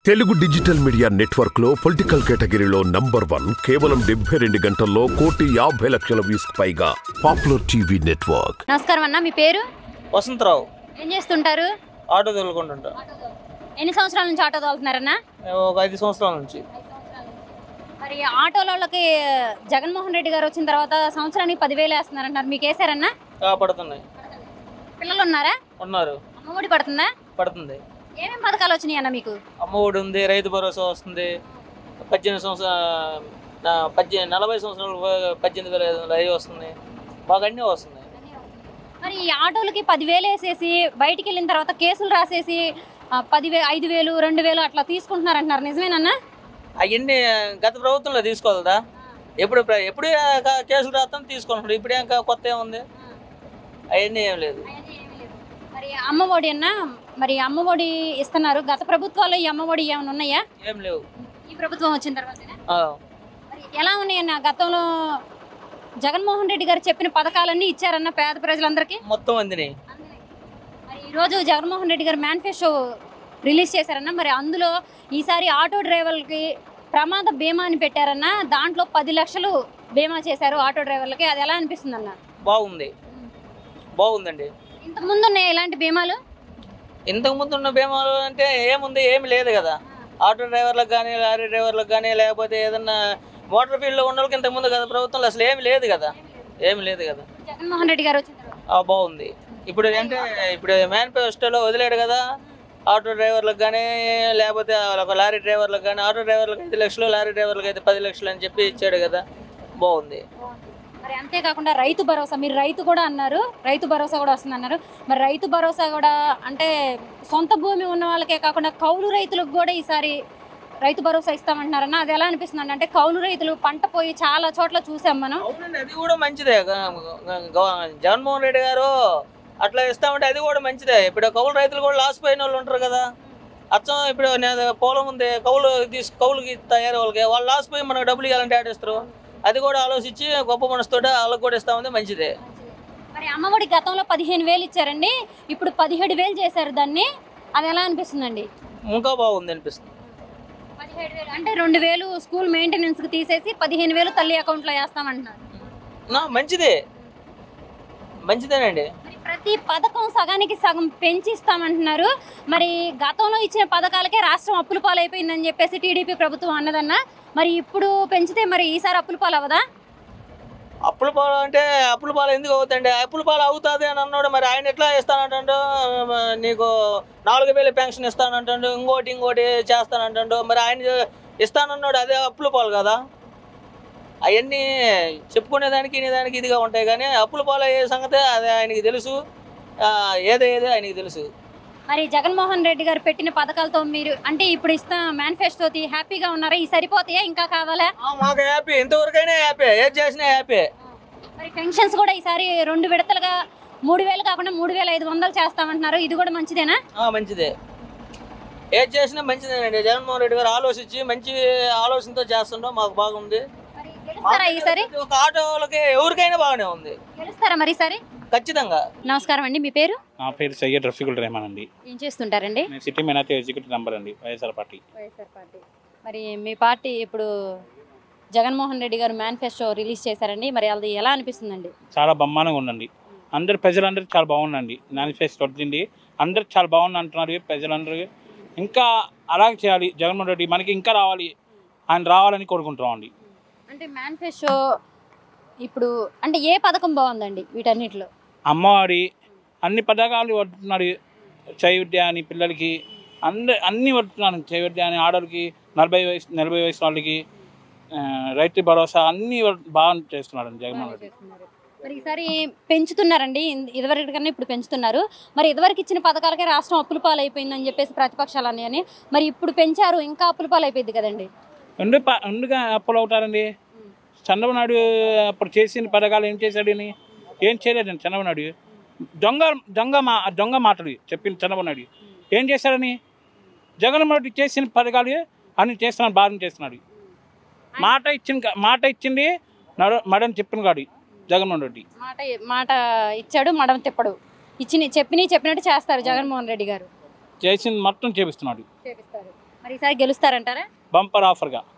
Telugu digital media network లో political కేటగిరీలో number one కేవలం డెబ్బై రెండు గంటల్లో కోటి యాభై లక్షల వ్యూస్ పైగా పాపులర్ టీవీ నెట్వర్క్ నమస్కారం అన్న మీ పేరు వసంతరావు ఏం చేస్తుంటారు ఆటో తోలుకుంటుంటా ఎన్ని సంవత్సరాల నుంచి ఆటో తోలుతున్నారన్న మేము ఒక ఐదు సంవత్సరాల నుంచి మరి ఆటోలకి జగన్మోహన్ రెడ్డి గారు వచ్చిన తర్వాత సంవత్సరానికి పదివేలు వేస్తున్నారంటారు మీకు వేసారన్నా ఆ, పడుతున్నాయి పిల్లలు ఉన్నారా ఉన్నారు అమ్మఒడి పడుతుందా పడుతుంది ఏమేమి పథకాలు వచ్చినాయి అన్న మీకు అమ్మఒడి ఉంది రైతు భరోసా వస్తుంది పద్దెనిమిది సంవత్సరాల పద్దెనిమిది నలభై సంవత్సరాలు పద్దెనిమిది వేల ఐదు వందలు అవి వస్తుంది బాగా అన్నీ వస్తున్నాయి మరి ఈ ఆటోలకి పదివేలు వేసేసి బయటికి వెళ్ళిన తర్వాత కేసులు రాసేసి ఆ, పదివే ఐదు వేలు రెండు వేలు అట్లా తీసుకుంటున్నారంటున్నారు నిజమేనన్నా అవన్నీ గత ప్రభుత్వంలో తీసుకోవాలదా ఎప్పుడు ప్ర- ఎప్పుడు కా- కేసులు రాస్తాం తీసుకుంటున్నారు ఇప్పుడు ఇంకా కొత్త ఏముంది అవన్నీ ఏం లేదు మరి అమ్మఒడి అన్న మరి అమ్మఒడి ఇస్తున్నారు గత ప్రభుత్వాల్లో ఈ అమ్మఒడి ఏమైనా ఉన్నాయా ఏం లేవు ఈ ప్రభుత్వం వచ్చిన తర్వాత ఆ, మరి ఎలా ఉన్నాయన్న గతంలో జగన్మోహన్ రెడ్డి గారు చెప్పిన పథకాలన్నీ ఇచ్చారన్న పేద ప్రజలందరికీ మొత్తం అందినాయి మరి ఈరోజు జగన్మోహన్ రెడ్డి గారు మేనిఫెస్టో రిలీజ్ చేశారన్న మరి అందులో ఈసారి ఆటో డ్రైవర్లకి ప్రమాద బీమా అని పెట్టారన్న దాంట్లో పది లక్షలు బీమా చేశారు ఆటో డ్రైవర్లకి అది ఎలా అనిపిస్తుంది అన్న బాగుంది బాగుందండి ఇంతకు ముందు ఉన్నాయి ఇలాంటి బీమాలు ఇంతకు ముందు ఉన్న బీమాలు అంటే ఏముంది ఏమి లేదు కదా ఆటో డ్రైవర్లకు కానీ లారీ డ్రైవర్లకు కానీ లేకపోతే ఏదన్నా మోటార్ ఫీల్డ్లో ఉన్న వాళ్ళకి ఇంతకు ముందు కదా ప్రభుత్వంలో అసలు ఏమి లేదు కదా ఏమి లేదు కదా జగన్మోహన్ రెడ్డి గారు వచ్చిన తర్వాత ఆ, బాగుంది ఇప్పుడు అంటే ఇప్పుడు మేనిఫెస్టోలో వదిలేడు కదా ఆటో డ్రైవర్లకు కానీ లేకపోతే ఒక లారీ డ్రైవర్లకు కానీ ఆటో డ్రైవర్లకు ఐదు లక్షలు లారీ డ్రైవర్లకు అయితే పది లక్షలు అని చెప్పి ఇచ్చాడు కదా బాగుంది మరి అంతేకాకుండా రైతు భరోసా మీరు రైతు కూడా అన్నారు రైతు భరోసా కూడా వస్తుంది అన్నారు మరి రైతు భరోసా కూడా అంటే సొంత భూమి ఉన్న వాళ్ళకే కాకుండా కౌలు రైతులకు కూడా ఈసారి రైతు భరోసా ఇస్తామంటున్నారన్న అది ఎలా అనిపిస్తుంది అంటే కౌలు రైతులు పంట పోయి చాలా చోట్ల చూసాం మనం అవునండి అది కూడా మంచిదే గ- గ- గ- జగన్మోహన్ రెడ్డి గారు అట్లా ఇస్తామంటే అది కూడా మంచిదే ఇప్పుడు కౌలు రైతులు కూడా లాస్ పోయిన వాళ్ళు ఉంటారు కదా అచ్చం ఇప్పుడు నేను పొలం ఉంది కౌలు తీసు కౌలుకి తయారు వాళ్ళకి వాళ్ళు లాస్ పోయి మనకు డబ్బులు ఇవ్వాలంటే ఆడేస్తారు అది కూడా ఆలోచించి గొప్ప మనసుతో వాళ్ళకి కూడా ఇస్తామంటే మంచిదే మరి అమ్మఒడి గతంలో పదిహేను వేలు ఇచ్చారండి ఇప్పుడు పదిహేడు వేలు చేశారు దాన్ని అది ఎలా అనిపిస్తుందండి ఇంకా బాగుంది అనిపిస్తుంది పదిహేడు వేలు అంటే రెండు వేలు స్కూల్ మెయింటెనెన్స్కి తీసేసి పదిహేను వేలు తల్లి అకౌంట్లో వేస్తామంటున్నారు నా మంచిదే మంచిదేనండి మరి ప్రతి పథకం సగానికి సగం పెంచి ఇస్తామంటున్నారు మరి గతంలో ఇచ్చిన పథకాలకే రాష్ట్రం అప్పుల పాలైపోయిందని చెప్పేసి టీడీపీ ప్రభుత్వం అన్నదన్న మరి ఇప్పుడు పెంచితే మరి ఈసారి అప్పుల పాలు అవ్వదా అప్పుల పాలు అంటే అప్పుల పాలు ఎందుకు అవుతాయండి అప్పుల పాలు అవుతుంది అని అన్నాడు మరి ఆయన ఎట్లా ఇస్తానంటాడు నీకు నాలుగు వేలు పెన్షన్ ఇస్తానంటాడు ఇంకోటి ఇంకోటి చేస్తానంటాడు మరి ఆయన ఇస్తానన్నాడు అదే అప్పుల పాలు కదా అవన్నీ చెప్పుకునేదానికి దానికి ఇదిగా ఉంటాయి కానీ అప్పుల పాలు అయ్యే సంగతి అది ఆయనకి తెలుసు ఆ, ఏదో ఏదో ఆయనకి తెలుసు మరి జగన్మోహన్ రెడ్డి గారు పెట్టిన పథకాలతో మీరు అంటే ఇప్పుడు ఇస్తా మేనిఫెస్టో హ్యాపీగా ఉన్నారా ఈ సరిపోతాయా ఇంకా కావాలా ఆ, మాకు హ్యాపీ ఇంతవరకైనా హ్యాపీ ఏది చేసినా హ్యాపీ మరి పెన్షన్స్ కూడా ఈసారి రెండు విడతలుగా మూడు వేలు కాకుండా మూడు వేల ఐదు వందలు చేస్తామంటున్నారు ఇది కూడా మంచిదేనా ఆ, మంచిదే ఏది చేసినా మంచిదేనండి జగన్మోహన్ రెడ్డి గారు ఆలోచించి మంచి ఆలోచనతో చేస్తుండో మాకు బాగుంది మరి గెలుస్తారా ఈసారి ఒక ఆటోలకి ఎవరికైనా బాగానే ఉంది గెలుస్తారా మరి ఈసారి ఖచ్చితంగా నమస్కారం అండి మీ పేరు నా పేరు సయ్యద్ రఫీకుల్ రెహమాన్ అండి ఏం చేస్తుంటారండి నేను సిటీ మేనేజ్ ఎగ్జిక్యూటివ్ నంబర్ అండి వైఎస్ఆర్ పార్టీ వైఎస్ఆర్ పార్టీ మరి మీ పార్టీ ఇప్పుడు జగన్మోహన్ రెడ్డి గారు మేనిఫెస్టో రిలీజ్ చేశారండి మరి అది ఎలా అనిపిస్తుందండి చాలా బ్రహ్మాండంగా ఉందండి అందరు ప్రజలందరూ చాలా బాగుందండి మేనిఫెస్టో వచ్చింది అందరు చాలా బాగుంది అంటున్నారు ప్రజలందరూ ఇంకా అలాగే చేయాలి జగన్మోహన్ రెడ్డి మనకి ఇంకా రావాలి ఆయన రావాలని కోరుకుంటున్నామండి అంటే మేనిఫెస్టో ఇప్పుడు అంటే ఏ పథకం బాగుందండి వీటన్నిటిలో అమ్మవారి అన్ని పథకాలు పడుతున్నారు చైవిద్య అని పిల్లలకి అందరు అన్నీ పడుతున్నారు చైవిద్య అని ఆడవాళ్ళకి నలభై వయసు నలభై వయసు వాళ్ళకి ఆ, రైతు భరోసా అన్నీ బాగా చేస్తున్నాడు జగన్మోహన్ రెడ్డి మరి ఈసారి పెంచుతున్నారండి ఇన్- ఇదివరకు కన్నా ఇప్పుడు పెంచుతున్నారు మరి ఇదివరకు ఇచ్చిన పథకాలకే రాష్ట్రం అప్పుల పాలు అయిపోయిందని చెప్పేసి ప్రతిపక్షాలు అని మరి ఇప్పుడు పెంచారు ఇంకా అప్పుల పాలు అయిపోయింది కదండి ఎందు ప- ఎందుగా అప్పులు అవుతారండి చంద్రబాబు నాయుడు అప్పుడు చేసిన పథకాలు ఏం చేశాడు అని ఏం చేయలేదండి చంద్రబాబు నాయుడు దొంగ దొంగ మా దొంగ మాటలు చెప్పిన చంద్రబాబు నాయుడు ఏం చేశాడని జగన్మోహన్ రెడ్డి చేసిన పథకాలు అన్ని చేస్తున్నాడు బాగా చేస్తున్నాడు మాట ఇచ్చిన కా- మాట ఇచ్చింది నడు మడని చెప్పిన కాడు జగన్మోహన్ రెడ్డి మాట మాట ఇచ్చాడు మడం తిప్పడు ఇచ్చిన చెప్పిన చెప్పినట్టు చేస్తారు జగన్మోహన్ రెడ్డి గారు చేసింది మొత్తం చేపిస్తున్నాడు చేపిస్తారు మరి ఈసారి గెలుస్తారంటారా బంపర్ ఆఫర్గా